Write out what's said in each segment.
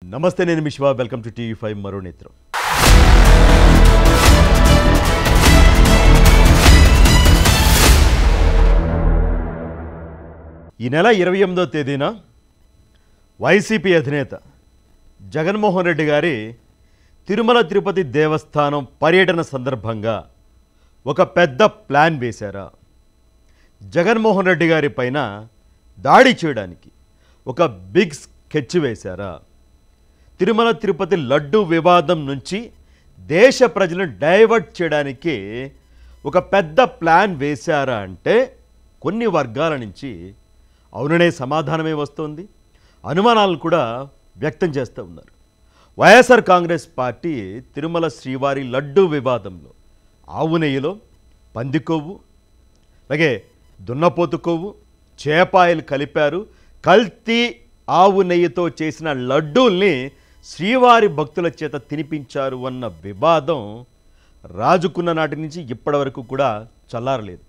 నమస్తే నేను మిశ్వా వెల్కమ్ టు టీవీ ఫైవ్ మరో నేత్రం ఈ నెల ఇరవై ఎనిమిదో తేదీన వైసీపీ అధినేత జగన్మోహన్ రెడ్డి గారి తిరుమల తిరుపతి దేవస్థానం పర్యటన సందర్భంగా ఒక పెద్ద ప్లాన్ వేశారా జగన్మోహన్ రెడ్డి గారి పైన దాడి చేయడానికి ఒక బిగ్ స్కెచ్ వేశారా తిరుమల తిరుపతి లడ్డు వివాదం నుంచి దేశ ప్రజలను డైవర్ట్ చేయడానికి ఒక పెద్ద ప్లాన్ వేశారా అంటే కొన్ని వర్గాల నుంచి అవుననే సమాధానమే వస్తోంది అనుమానాలను కూడా వ్యక్తం చేస్తూ ఉన్నారు వైఎస్ఆర్ కాంగ్రెస్ పార్టీ తిరుమల శ్రీవారి లడ్డు వివాదంలో ఆవు నెయ్యిలో పంది కొవ్వు అలాగే దున్నపోతు కొవ్వు చేపాయలు కలిపారు కల్తీ ఆవు నెయ్యితో చేసిన లడ్డూల్ని శ్రీవారి భక్తుల చేత తినిపించారు అన్న వివాదం రాజుకున్న నాటి నుంచి ఇప్పటి వరకు కూడా చల్లారలేదు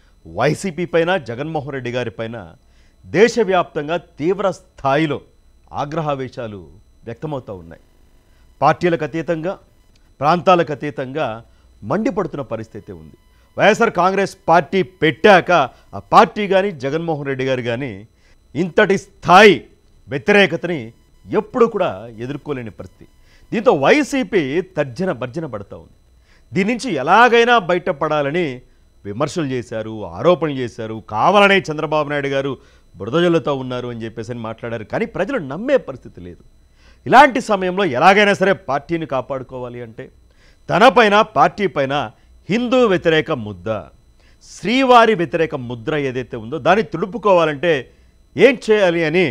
వైసీపీ పైన జగన్మోహన్ రెడ్డి గారి పైన దేశవ్యాప్తంగా తీవ్ర స్థాయిలో ఆగ్రహావేశాలు వ్యక్తమవుతూ ఉన్నాయి పార్టీలకు అతీతంగా ప్రాంతాలకు అతీతంగా మండిపడుతున్న పరిస్థితి ఉంది వైఎస్ఆర్ కాంగ్రెస్ పార్టీ పెట్టాక ఆ పార్టీ కానీ జగన్మోహన్ రెడ్డి గారు కానీ ఇంతటి స్థాయి వ్యతిరేకతని ఎప్పుడు కూడా ఎదుర్కోలేని పరిస్థితి దీంతో వైసీపీ తర్జన భర్జన పడుతూ ఉంది దీని నుంచి ఎలాగైనా బయటపడాలని విమర్శలు చేశారు ఆరోపణలు చేశారు కావాలనే చంద్రబాబు నాయుడు గారు బురదజల్లుతూ ఉన్నారు అని చెప్పేసి అని మాట్లాడారు కానీ ప్రజలు నమ్మే పరిస్థితి లేదు ఇలాంటి సమయంలో ఎలాగైనా సరే పార్టీని కాపాడుకోవాలి అంటే తనపైన పార్టీ పైన హిందూ వ్యతిరేక ముద్ద శ్రీవారి వ్యతిరేక ముద్ర ఏదైతే ఉందో దాన్ని తుడుపుకోవాలంటే ఏం చేయాలి అని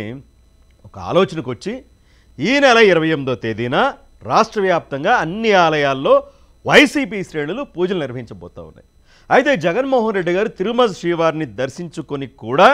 ఒక ఆలోచనకు వచ్చి ఈ నెల ఇరవై ఎనిమిదో తేదీన రాష్ట్ర వ్యాప్తంగా అన్ని ఆలయాల్లో వైసీపీ శ్రేణులు పూజలు నిర్వహించబోతూ ఉన్నాయి అయితే జగన్మోహన్ రెడ్డి గారు తిరుమల శ్రీవారిని దర్శించుకొని కూడా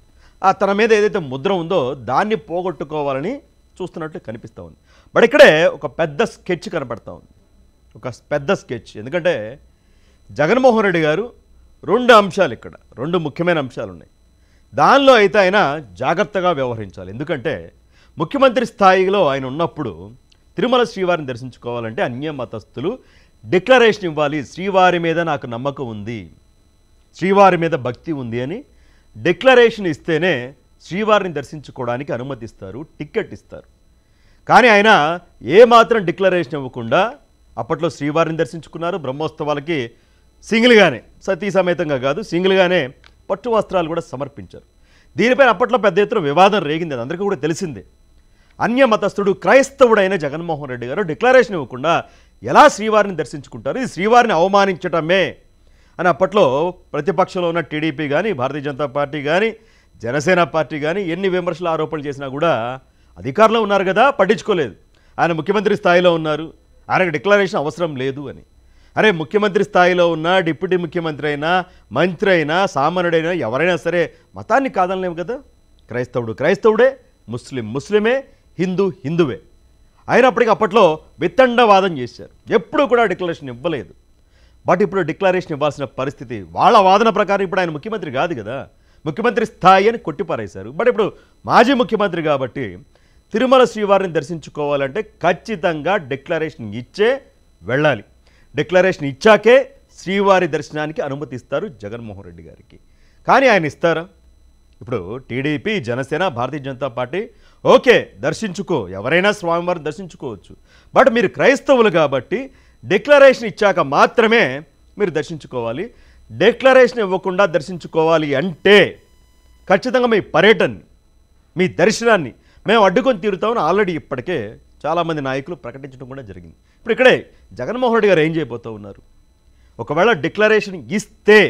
ఆ తన మీద ఏదైతే ముద్ర ఉందో దాన్ని పోగొట్టుకోవాలని చూస్తున్నట్లు కనిపిస్తూ ఉంది బట్ ఇక్కడే ఒక పెద్ద స్కెచ్ కనపడతా ఉంది ఒక పెద్ద స్కెచ్ ఎందుకంటే జగన్మోహన్ రెడ్డి గారు రెండు అంశాలు ఇక్కడ రెండు ముఖ్యమైన అంశాలు ఉన్నాయి దానిలో అయితే ఆయన జాగ్రత్తగా వ్యవహరించాలి ఎందుకంటే ముఖ్యమంత్రి స్థాయిలో ఆయన ఉన్నప్పుడు తిరుమల శ్రీవారిని దర్శించుకోవాలంటే అన్య మతస్థులు డిక్లరేషన్ ఇవ్వాలి శ్రీవారి మీద నాకు నమ్మకం ఉంది శ్రీవారి మీద భక్తి ఉంది అని డిక్లరేషన్ ఇస్తేనే శ్రీవారిని దర్శించుకోవడానికి అనుమతిస్తారు టికెట్ ఇస్తారు కానీ ఆయన ఏమాత్రం డిక్లరేషన్ ఇవ్వకుండా అప్పట్లో శ్రీవారిని దర్శించుకున్నారు బ్రహ్మోత్సవాలకి సింగిల్గానే సతీ సమేతంగా కాదు సింగిల్గానే పట్టు వస్త్రాలు కూడా సమర్పించారు దీనిపైన అప్పట్లో పెద్ద ఎత్తున వివాదం రేగింది అది అందరికీ కూడా తెలిసిందే అన్య మతస్థుడు క్రైస్తవుడైన జగన్మోహన్ రెడ్డి గారు డిక్లరేషన్ ఇవ్వకుండా ఎలా శ్రీవారిని దర్శించుకుంటారు ఇది శ్రీవారిని అవమానించటమే అని అప్పట్లో ప్రతిపక్షంలో ఉన్న టీడీపీ కానీ భారతీయ జనతా పార్టీ కానీ జనసేన పార్టీ కానీ ఎన్ని విమర్శలు ఆరోపణలు చేసినా కూడా అధికారంలో ఉన్నారు కదా పట్టించుకోలేదు ఆయన ముఖ్యమంత్రి స్థాయిలో ఉన్నారు ఆయనకు డిక్లరేషన్ అవసరం లేదు అని అరే ముఖ్యమంత్రి స్థాయిలో ఉన్న డిప్యూటీ ముఖ్యమంత్రి అయినా మంత్రి అయినా సామాన్యుడైనా ఎవరైనా సరే మతాన్ని కాదనలేము కదా క్రైస్తవుడు క్రైస్తవుడే ముస్లిం ముస్లిమే హిందూ హిందువే అయినప్పటికీ అప్పట్లో విత్తండవాదం చేశారు ఎప్పుడూ కూడా డిక్లరేషన్ ఇవ్వలేదు బట్ ఇప్పుడు డిక్లరేషన్ ఇవ్వాల్సిన పరిస్థితి వాళ్ళ వాదన ప్రకారం ఇప్పుడు ఆయన ముఖ్యమంత్రి కాదు కదా ముఖ్యమంత్రి స్థాయి అని కొట్టిపారేశారు బట్ ఇప్పుడు మాజీ ముఖ్యమంత్రి కాబట్టి తిరుమల శ్రీవారిని దర్శించుకోవాలంటే ఖచ్చితంగా డిక్లరేషన్ ఇచ్చే వెళ్ళాలి డిక్లరేషన్ ఇచ్చాకే శ్రీవారి దర్శనానికి అనుమతిస్తారు జగన్మోహన్ రెడ్డి గారికి కానీ ఆయన ఇస్తారా ఇప్పుడు TDP Janasena Bharatiya Janata party okay దర్శించుకో ఎవరైనా స్వామివారిని దర్శించుకోవచ్చు బట్ మీరు క్రైస్తవులు కాబట్టి డిక్లరేషన్ ఇచ్చాక మాత్రమే మీరు దర్శించుకోవాలి డిక్లరేషన్ ఇవ్వకుండా దర్శించుకోవాలి అంటే ఖచ్చితంగా మీ పర్యటనని మీ దర్శనాన్ని మేము అడ్డుకొని తీరుతామని ఆల్రెడీ ఇప్పటికే చాలామంది నాయకులు ప్రకటించడం కూడా జరిగింది ఇప్పుడు ఇక్కడే జగన్మోహన్ రెడ్డి గారు ఏం చేయబోతూ ఉన్నారు ఒకవేళ డిక్లరేషన్ ఇస్తే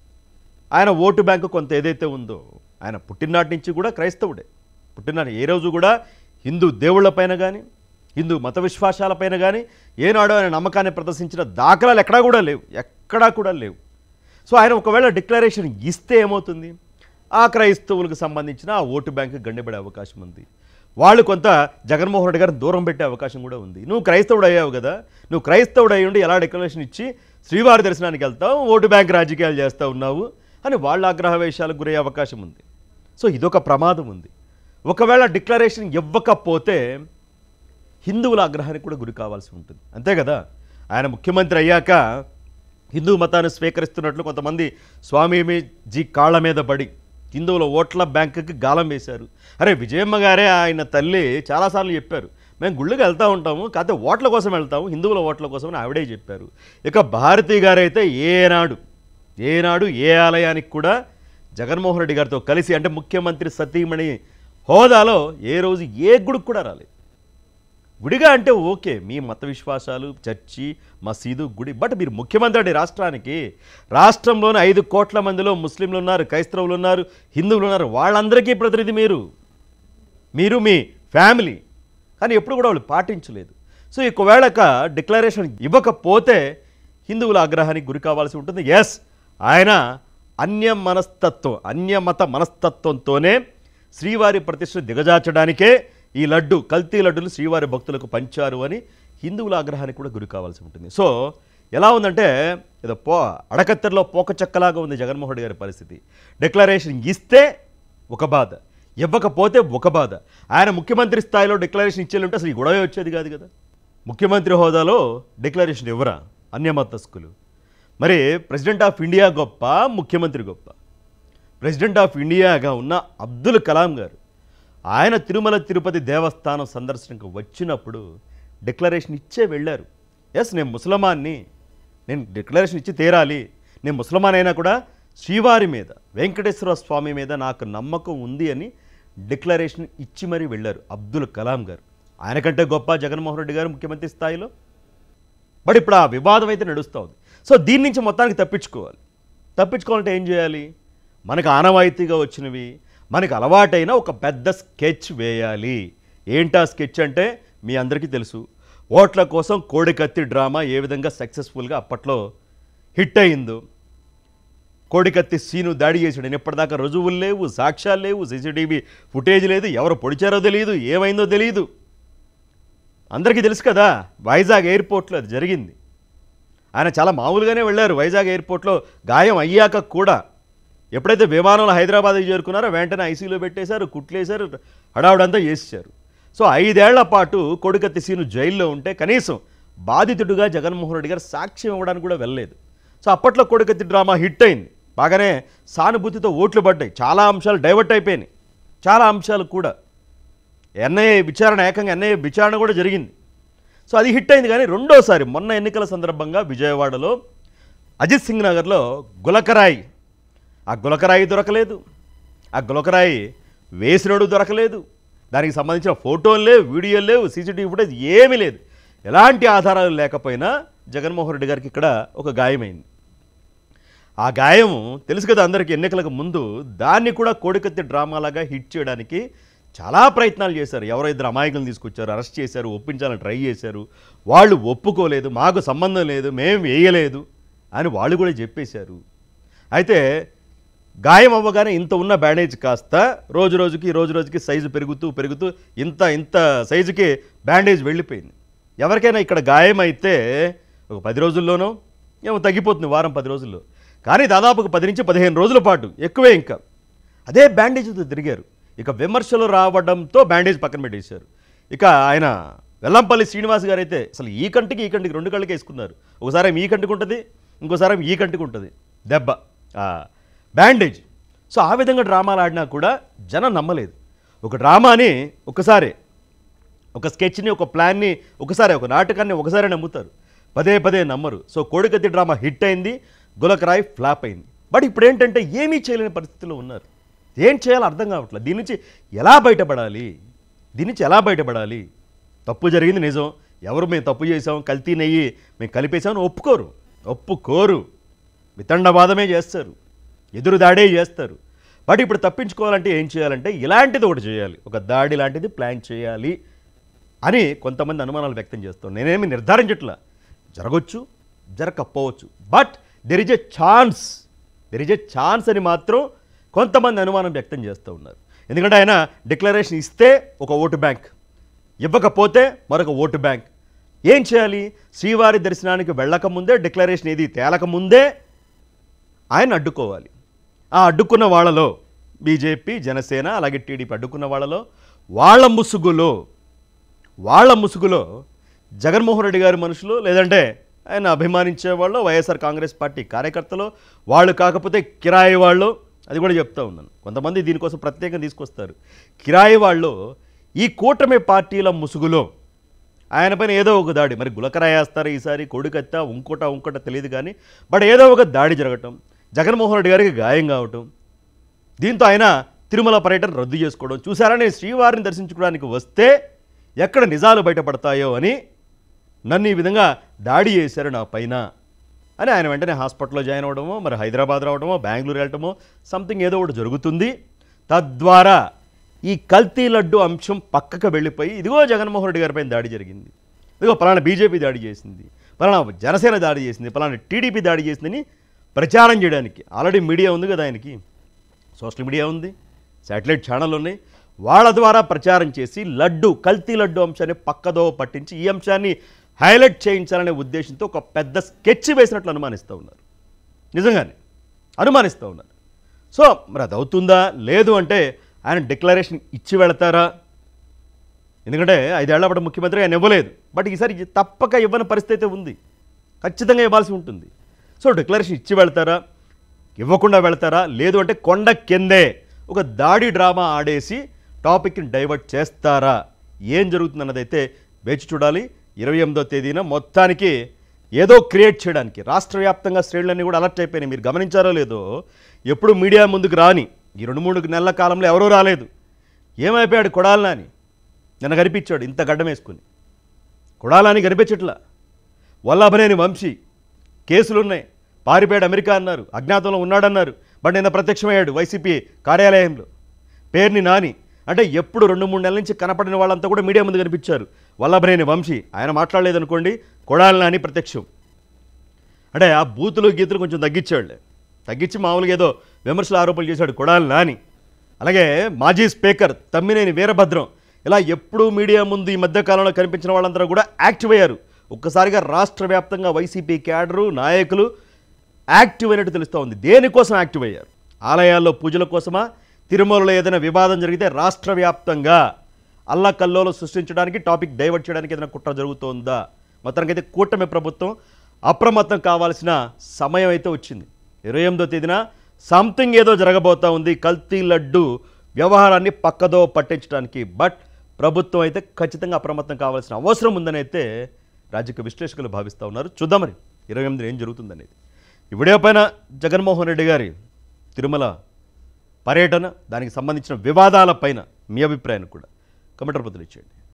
ఆయన ఓటు బ్యాంకు కొంత ఏదైతే ఉందో ఆయన పుట్టినాటి నుంచి కూడా క్రైస్తవుడే పుట్టినాటి ఏ రోజు కూడా హిందూ దేవుళ్ళపైన కానీ హిందూ మత విశ్వాసాలపైన కానీ ఏనాడు ఆయన నమ్మకాన్ని ప్రదర్శించిన దాఖలాలు ఎక్కడా కూడా లేవు ఎక్కడా కూడా లేవు సో ఆయన ఒకవేళ డిక్లరేషన్ ఇస్తే ఏమవుతుంది ఆ క్రైస్తవులకు సంబంధించిన ఆ ఓటు బ్యాంకు గండిపడే అవకాశం ఉంది వాళ్ళు కొంత జగన్మోహన్ రెడ్డి గారిని దూరం పెట్టే అవకాశం కూడా ఉంది నువ్వు క్రైస్తవుడు అయ్యావు కదా నువ్వు క్రైస్తవుడు అయ్యి ఉండి ఎలా డిక్లరేషన్ ఇచ్చి శ్రీవారి దర్శనానికి వెళ్తావు ఓటు బ్యాంక్ రాజకీయాలు చేస్తూ ఉన్నావు అని వాళ్ళ ఆగ్రహవేశాలకు గురయ్యే అవకాశం ఉంది సో ఇదొక ప్రమాదం ఉంది ఒకవేళ డిక్లరేషన్ ఇవ్వకపోతే హిందువుల ఆగ్రహానికి కూడా గురి కావాల్సి ఉంటుంది అంతే కదా ఆయన ముఖ్యమంత్రి అయ్యాక హిందూ మతాన్ని స్వీకరిస్తున్నట్లు కొంతమంది స్వామీజీ కాళ్ళ మీద పడి హిందువుల ఓట్ల బ్యాంకుకి గాలం వేశారు అరే విజయమ్మ గారే ఆయన తల్లి చాలాసార్లు చెప్పారు మేము గుళ్ళకి వెళ్తూ ఉంటాము కాకపోతే ఓట్ల కోసం వెళ్తాము హిందువుల ఓట్ల కోసం అని ఆవిడే చెప్పారు ఇక భారతి గారైతే ఏనాడు ఏనాడు ఏ ఆలయానికి కూడా జగన్మోహన్ రెడ్డి గారితో కలిసి అంటే ముఖ్యమంత్రి సతీమణి హోదాలో ఏ రోజు ఏ గుడికి కూడా రాలేదు గుడిగా అంటే ఓకే మీ మత విశ్వాసాలు చర్చి మసీదు గుడి బట్ మీరు ముఖ్యమంత్రి అండి రాష్ట్రానికి రాష్ట్రంలోని ఐదు కోట్ల మందిలో ముస్లింలు ఉన్నారు క్రైస్తవులు ఉన్నారు హిందువులు ఉన్నారు వాళ్ళందరికీ ప్రతినిధి మీరు మీరు మీ ఫ్యామిలీ కానీ ఎప్పుడు కూడా వాళ్ళు పాటించలేదు సో ఒకవేళ డిక్లరేషన్ ఇవ్వకపోతే హిందువుల ఆగ్రహానికి గురి కావాల్సి ఉంటుంది ఎస్ ఆయన అన్య మనస్తత్వం అన్యమత మనస్తత్వంతోనే శ్రీవారి ప్రతిష్టను దిగజార్చడానికే ఈ లడ్డు కల్తీ లడ్డులు శ్రీవారి భక్తులకు పంచారు అని హిందువుల ఆగ్రహానికి కూడా గురి కావాల్సి ఉంటుంది సో ఎలా ఉందంటే ఏదో పో అడకత్తెరలో పోక చెక్కలాగా ఉంది జగన్మోహన్ రెడ్డి గారి పరిస్థితి డిక్లరేషన్ ఇస్తే ఒక బాధ ఇవ్వకపోతే ఒక బాధ ఆయన ముఖ్యమంత్రి స్థాయిలో డిక్లరేషన్ ఇచ్చేయాలంటే అసలు ఈ గొడవ వచ్చేది కాదు కదా ముఖ్యమంత్రి హోదాలో డిక్లరేషన్ ఇవ్వరా అన్యమతస్కులు మరి ప్రెసిడెంట్ ఆఫ్ ఇండియా గొప్ప ముఖ్యమంత్రి గొప్ప ప్రెసిడెంట్ ఆఫ్ ఇండియాగా ఉన్న అబ్దుల్ కలాం గారు ఆయన తిరుమల తిరుపతి దేవస్థానం సందర్శనకు వచ్చినప్పుడు డిక్లరేషన్ ఇచ్చే వెళ్ళారు ఎస్ నేను ముసలమాన్ని నేను డిక్లరేషన్ ఇచ్చి తీరాలి నేను ముసలమాన్ అయినా కూడా శ్రీవారి మీద వెంకటేశ్వర స్వామి మీద నాకు నమ్మకం ఉంది అని డిక్లరేషన్ ఇచ్చి మరీ వెళ్ళారు అబ్దుల్ కలాం గారు ఆయనకంటే గొప్ప జగన్మోహన్ రెడ్డి గారు ముఖ్యమంత్రి స్థాయిలో బట్ ఇప్పుడు ఆ వివాదం అయితే నడుస్తూ ఉంది సో దీని నుంచి మొత్తానికి తప్పించుకోవాలి తప్పించుకోవాలంటే ఏం చేయాలి మనకు ఆనవాయితీగా వచ్చినవి మనకు అలవాటైన ఒక పెద్ద స్కెచ్ వేయాలి ఏంటా స్కెచ్ అంటే మీ అందరికీ తెలుసు ఓట్ల కోసం కోడికత్తి డ్రామా ఏ విధంగా సక్సెస్ఫుల్గా అప్పట్లో హిట్ అయిందో కోడికత్తి సీను దాడి చేసాడు నేను ఇప్పటిదాకా రుజువులు లేవు సాక్ష్యాలు లేవు సీసీటీవీ ఫుటేజ్ లేదు ఎవరు పొడిచారో తెలియదు ఏమైందో తెలియదు అందరికీ తెలుసు కదా వైజాగ్ ఎయిర్పోర్ట్లో అది జరిగింది ఆయన చాలా మామూలుగానే వెళ్ళారు వైజాగ్ ఎయిర్పోర్ట్లో గాయం అయ్యాక కూడా ఎప్పుడైతే విమానంలో హైదరాబాద్కి చేరుకున్నారో వెంటనే ఐసీలో పెట్టేశారు కుట్లేశారు హడావుడంతా చేసేశారు సో ఐదేళ్ల పాటు కొడుకత్తి సీను జైల్లో ఉంటే కనీసం బాధితుడిగా జగన్మోహన్ రెడ్డి గారు సాక్ష్యం ఇవ్వడానికి కూడా వెళ్ళలేదు సో అప్పట్లో కొడుకత్తి డ్రామా హిట్ అయింది బాగానే సానుభూతితో ఓట్లు పడ్డాయి చాలా అంశాలు డైవర్ట్ అయిపోయినాయి చాలా అంశాలు కూడా ఎన్ఐఏ విచారణ ఏకంగా ఎన్ఐఏ విచారణ కూడా జరిగింది సో అది హిట్ అయింది కానీ రెండోసారి మొన్న ఎన్నికల సందర్భంగా విజయవాడలో అజిత్ సింగ్ నగర్లో గులకరాయి ఆ గులకరాయి దొరకలేదు ఆ గులకరాయి వేసినోడు దొరకలేదు దానికి సంబంధించిన ఫోటోలు లేవు వీడియోలు లేవు సీసీటీవీ ఫుటేజ్ ఏమీ లేదు ఎలాంటి ఆధారాలు లేకపోయినా జగన్మోహన్ రెడ్డి గారికి ఇక్కడ ఒక గాయమైంది ఆ గాయం తెలుసు కదా అందరికీ ఎన్నికలకు ముందు దాన్ని కూడా కోడికత్తి డ్రామాలాగా హిట్ చేయడానికి చాలా ప్రయత్నాలు చేశారు ఎవరో ఇద్దరు అమాయకులను తీసుకొచ్చారు అరెస్ట్ చేశారు ఒప్పించాలని ట్రై చేశారు వాళ్ళు ఒప్పుకోలేదు మాకు సంబంధం లేదు మేము వేయలేదు అని వాళ్ళు కూడా చెప్పేశారు అయితే గాయం అవ్వగానే ఇంత ఉన్న బ్యాండేజ్ కాస్త రోజు రోజుకి రోజు రోజుకి సైజు పెరుగుతూ పెరుగుతూ ఇంత ఇంత సైజుకి బ్యాండేజ్ వెళ్ళిపోయింది ఎవరికైనా ఇక్కడ గాయం అయితే ఒక పది రోజుల్లోనో ఏమో తగ్గిపోతుంది వారం పది రోజుల్లో కానీ దాదాపు ఒక పది నుంచి పదిహేను రోజుల పాటు ఎక్కువే ఇంకా అదే బ్యాండేజ్తో తిరిగారు ఇక విమర్శలు రావడంతో బ్యాండేజ్ పక్కన పెట్టేశారు ఇక ఆయన వెల్లంపల్లి శ్రీనివాస్ గారు అయితే అసలు ఈ కంటికి ఈ కంటికి రెండు కళ్ళకి వేసుకున్నారు ఒకసారి ఏమో ఈ కంటికి ఉంటుంది ఇంకోసారి ఏమో ఈ కంటికి ఉంటుంది దెబ్బ ఆ, బ్యాండేజ్ సో ఆ విధంగా డ్రామాలు ఆడినా కూడా జనం నమ్మలేదు ఒక డ్రామాని ఒకసారి ఒక స్కెచ్ని ఒక ప్లాన్ని ఒకసారి ఒక నాటకాన్ని ఒకసారి నమ్ముతారు పదే పదే నమ్మరు సో కోడికత్తి డ్రామా హిట్ అయింది గులకరాయ్ ఫ్లాప్ అయింది బట్ ఇప్పుడు ఏంటంటే ఏమీ చేయలేని పరిస్థితిలో ఉన్నారు ఏం చేయాలో అర్థం కావట్లేదు దీని నుంచి ఎలా బయటపడాలి దీని నుంచి ఎలా బయటపడాలి తప్పు జరిగింది నిజం ఎవరు మేము తప్పు చేసాం కల్తీ నెయ్యి మేము కలిపేసామని ఒప్పుకోరు ఒప్పుకోరు వితండవాదమే చేస్తారు ఎదురు దాడే చేస్తారు బట్ ఇప్పుడు తప్పించుకోవాలంటే ఏం చేయాలంటే ఇలాంటిది ఒకటి చేయాలి ఒక దాడి లాంటిది ప్లాన్ చేయాలి అని కొంతమంది అనుమానాలు వ్యక్తం చేస్తాం నేనేమి నిర్ధారించట్లా జరగచ్చు జరగకపోవచ్చు but there is a chance there is a chance అని మాత్రం కొంతమంది అనుమానం వ్యక్తం చేస్తూ ఉన్నారు ఎందుకంటే ఆయన డిక్లరేషన్ ఇస్తే ఒక ఓటు బ్యాంక్ ఇవ్వకపోతే మరొక ఓటు బ్యాంక్ ఏం చేయాలి శ్రీవారి దర్శనానికి వెళ్ళకముందే డిక్లరేషన్ ఏది తేలకముందే ఆయన అడ్డుకోవాలి ఆ అడ్డుకున్న వాళ్ళలో బీజేపీ జనసేన అలాగే టీడీపీ అడ్డుకున్న వాళ్ళలో వాళ్ళ ముసుగులో వాళ్ళ ముసుగులో జగన్మోహన్ రెడ్డి గారి మనుషులు లేదంటే ఆయన అభిమానించే వాళ్ళు వైఎస్ఆర్ కాంగ్రెస్ పార్టీ కార్యకర్తలు వాళ్ళు కాకపోతే కిరాయి వాళ్ళు అది కూడా చెప్తా ఉన్నాను కొంతమంది దీనికోసం ప్రత్యేకంగా తీసుకొస్తారు కిరాయి వాళ్ళు ఈ కూటమి పార్టీల ముసుగులో ఆయన పైన ఏదో ఒక దాడి మరి గులకరాయేస్తారు ఈసారి కొడుకత్తా ఇంకోట ఇంకోట తెలియదు కానీ బట్ ఏదో ఒక దాడి జరగటం జగన్మోహన్ రెడ్డి గారికి గాయం కావటం దీంతో ఆయన తిరుమల పర్యటన రద్దు చేసుకోవడం చూసారా నేను శ్రీవారిని దర్శించుకోవడానికి వస్తే ఎక్కడ నిజాలు బయటపడతాయో అని నన్ను ఈ విధంగా దాడి చేశారు నా పైన అని ఆయన వెంటనే హాస్పిటల్లో జాయిన్ అవ్వడమో మరి హైదరాబాద్ రావడమో బెంగళూరు వెళ్ళటమో సంథింగ్ ఏదో ఒకటి జరుగుతుంది తద్వారా ఈ కల్తీ లడ్డు అంశం పక్కకు వెళ్ళిపోయి ఇదిగో జగన్మోహన్ రెడ్డి గారిపైన దాడి జరిగింది ఇదిగో పలానా బీజేపీ దాడి చేసింది పలానా జనసేన దాడి చేసింది పలానా టీడీపీ దాడి చేసిందని ప్రచారం చేయడానికి ఆల్రెడీ మీడియా ఉంది కదా ఆయనకి సోషల్ మీడియా ఉంది శాటిలైట్ ఛానళ్ళు ఉన్నాయి వాళ్ళ ద్వారా ప్రచారం చేసి లడ్డు కల్తీ లడ్డు అంశాన్ని పక్కదో పట్టించి ఈ అంశాన్ని హైలైట్ చేయించాలనే ఉద్దేశంతో ఒక పెద్ద స్కెచ్ వేసినట్లు అనుమానిస్తూ ఉన్నారు నిజంగానే అనుమానిస్తూ ఉన్నారు సో మరి అది అవుతుందా లేదు అంటే ఆయన డిక్లరేషన్ ఇచ్చి వెళతారా ఎందుకంటే ఐదేళ్ల పాటు ముఖ్యమంత్రి ఆయన ఇవ్వలేదు బట్ ఈసారి ఇది తప్పక ఇవ్వని పరిస్థితి అయితే ఉంది ఖచ్చితంగా ఇవ్వాల్సి ఉంటుంది సో డిక్లరేషన్ ఇచ్చి వెళ్తారా ఇవ్వకుండా వెళ్తారా లేదు అంటే కొండ కిందే ఒక దాడి డ్రామా ఆడేసి టాపిక్ని డైవర్ట్ చేస్తారా ఏం జరుగుతుందన్నదైతే వేచి చూడాలి ఇరవై ఎనిమిదో తేదీన మొత్తానికి ఏదో క్రియేట్ చేయడానికి రాష్ట్ర వ్యాప్తంగా శ్రేణులన్నీ కూడా అలర్ట్ అయిపోయినాయి మీరు గమనించారో లేదో ఎప్పుడు మీడియా ముందుకు రాని ఈ రెండు మూడు నెలల కాలంలో ఎవరూ రాలేదు ఏమైపోయాడు కొడాలని నిన్న కనిపించాడు ఇంత గడ్డం వేసుకుని కొడాలని కనిపించట్లా వల్లభనేని వంశీ కేసులున్నాయి పారిపోయాడు అమెరికా అన్నారు అజ్ఞాతంలో ఉన్నాడన్నారు బట్ నిన్న ప్రత్యక్షమయ్యాడు వైసీపీ కార్యాలయంలో పేరుని నాని అంటే ఎప్పుడు రెండు మూడు నెలల నుంచి కనపడిన వాళ్ళంతా కూడా మీడియా ముందు కనిపించారు వల్లభనేని వంశీ ఆయన మాట్లాడలేదనుకోండి కొడాలి నాని ప్రత్యక్షం అంటే ఆ బూతులు గీతులు కొంచెం తగ్గించాడులే తగ్గించి మామూలుగా ఏదో విమర్శలు ఆరోపణలు చేశాడు కొడాలి నాని అలాగే మాజీ స్పీకర్ తమ్మినేని వీరభద్రం ఇలా ఎప్పుడూ మీడియా ముందు ఈ మధ్య కాలంలో కనిపించిన వాళ్ళందరూ కూడా యాక్టివ్ అయ్యారు ఒక్కసారిగా రాష్ట్ర వ్యాప్తంగా వైసీపీ క్యాడరు నాయకులు యాక్టివ్ అయినట్టు తెలుస్తూ ఉంది దేనికోసం యాక్టివ్ అయ్యారు ఆలయాల్లో పూజల కోసమా తిరుమలలో ఏదైనా వివాదం జరిగితే రాష్ట్ర వ్యాప్తంగా అల్లకల్లోలు సృష్టించడానికి టాపిక్ డైవర్ట్ చేయడానికి ఏదైనా కుట్ర జరుగుతోందా మొత్తానికైతే కూటమి ప్రభుత్వం అప్రమత్తం కావాల్సిన సమయం అయితే వచ్చింది ఇరవై ఎనిమిదో తేదీన సంథింగ్ ఏదో జరగబోతా ఉంది కల్తీ లడ్డు వ్యవహారాన్ని పక్కదో పట్టించడానికి బట్ ప్రభుత్వం అయితే ఖచ్చితంగా అప్రమత్తం కావాల్సిన అవసరం ఉందని అయితే రాజకీయ విశ్లేషకులు భావిస్తూ ఉన్నారు చూద్దాం మరి ఇరవై ఎనిమిదిన ఏం జరుగుతుందనేది ఈ వీడియో పైన జగన్మోహన్ రెడ్డి గారి తిరుమల పర్యటన దానికి సంబంధించిన వివాదాల పైన మీ అభిప్రాయాన్ని కూడా కమెంటర్ బదులు ఇచ్చేయండి